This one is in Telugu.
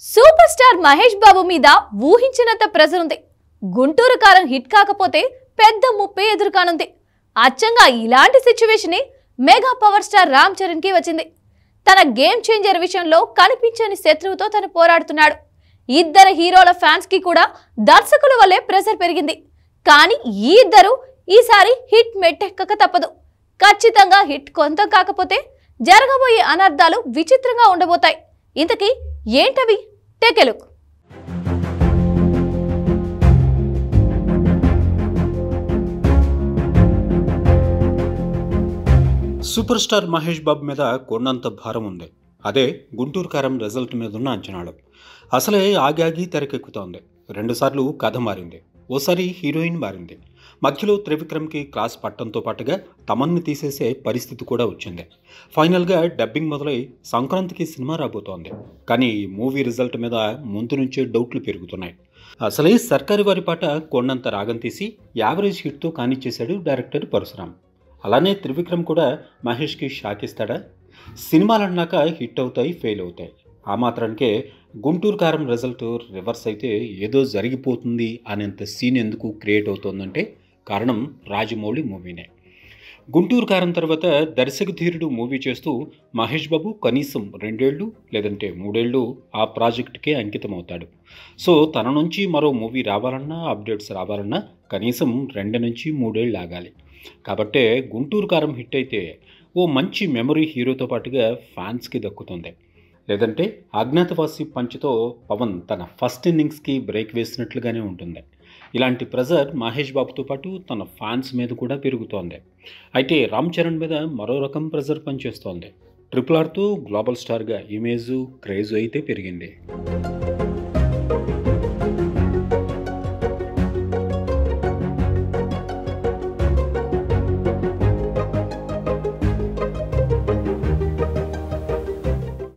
సూపర్ స్టార్ మహేష్ బాబు మీద ఊహించినంత ప్రెజర్ ఉంది గుంటూరు కారం హిట్ కాకపోతే పెద్ద ముప్పే ఎదురుకానుంది అచ్చంగా ఇలాంటి సిచ్యువేషనే mega power star Ram Charan కి వచ్చింది తన గేమ్ చేంజర్ విషయంలో కనిపించని శత్రువుతో తను పోరాడుతున్నాడు ఇద్దరు హీరోల ఫ్యాన్స్ కి కూడా దర్శకుల వల్లే ప్రెజర్ పెరిగింది కానీ ఈ ఇద్దరు ఈసారి హిట్ మెట్టెక్కక తప్పదు ఖచ్చితంగా హిట్ కొంత కాకపోతే జరగబోయే అనర్థాలు విచిత్రంగా ఉండబోతాయి ఇంతకీ ఏంటవి టెకెలుక్ సూపర్ స్టార్ మహేష్ బాబు మీద కొండంత భారం ఉంది అదే గుంటూరు కారం రిజల్ట్ మీద ఉన్న అంచనాలు అసలే ఆగాగి తెరకెక్కుతోంది రెండుసార్లు కథ మారింది ఓసారి హీరోయిన్ మారింది మధ్యలో త్రివిక్రమ్కి క్లాస్ పట్టంతో పాటుగా తమన్ని తీసేసే పరిస్థితి కూడా వచ్చింది ఫైనల్గా డబ్బింగ్ మొదలై సంక్రాంతికి సినిమా రాబోతోంది కానీ ఈ మూవీ రిజల్ట్ మీద ముందు నుంచే డౌట్లు పెరుగుతున్నాయి అసలే సర్కారీ వారి పాట కొండంత రాగం తీసి యావరేజ్ హిట్తో కానిచ్చేశాడు డైరెక్టర్ పరశురామ్ అలానే త్రివిక్రమ్ కూడా మహేష్కి షాక్ ఇస్తాడా సినిమాలన్నాక హిట్ అవుతాయి ఫెయిల్ అవుతాయి ఆ మాత్రానికే గుంటూరు కారం రిజల్ట్ రివర్స్ అయితే ఏదో జరిగిపోతుంది అనేంత సీన్ ఎందుకు క్రియేట్ అవుతోందంటే కారణం రాజమౌళి మూవీనే గుంటూరు కారం తర్వాత దర్శక ధీరుడు మూవీ చేస్తూ మహేష్ బాబు కనీసం రెండేళ్ళు లేదంటే మూడేళ్ళు ఆ ప్రాజెక్టుకే అంకితం అవుతాడు సో తన నుంచి మరో మూవీ రావాలన్నా అప్డేట్స్ రావాలన్నా కనీసం రెండు నుంచి మూడేళ్ళు ఆగాలి కాబట్టే గుంటూరు కారం హిట్ అయితే ఓ మంచి మెమరీ హీరోతో పాటుగా ఫ్యాన్స్కి దక్కుతుంది లేదంటే అజ్ఞాతవాసి పంచ్తో పవన్ తన ఫస్ట్ ఇన్నింగ్స్కి బ్రేక్ వేసినట్లుగానే ఉంటుంది ఇలాంటి ప్రెజర్ మహేష్ బాబుతో పాటు తన ఫ్యాన్స్ మీద కూడా పెరుగుతోంది అయితే రామ్ చరణ్ మీద మరో రకం ప్రెజర్ పనిచేస్తోంది ట్రిపుల్ ఆర్తో గ్లోబల్ స్టార్గా ఇమేజ్ క్రేజ్ అయితే పెరిగింది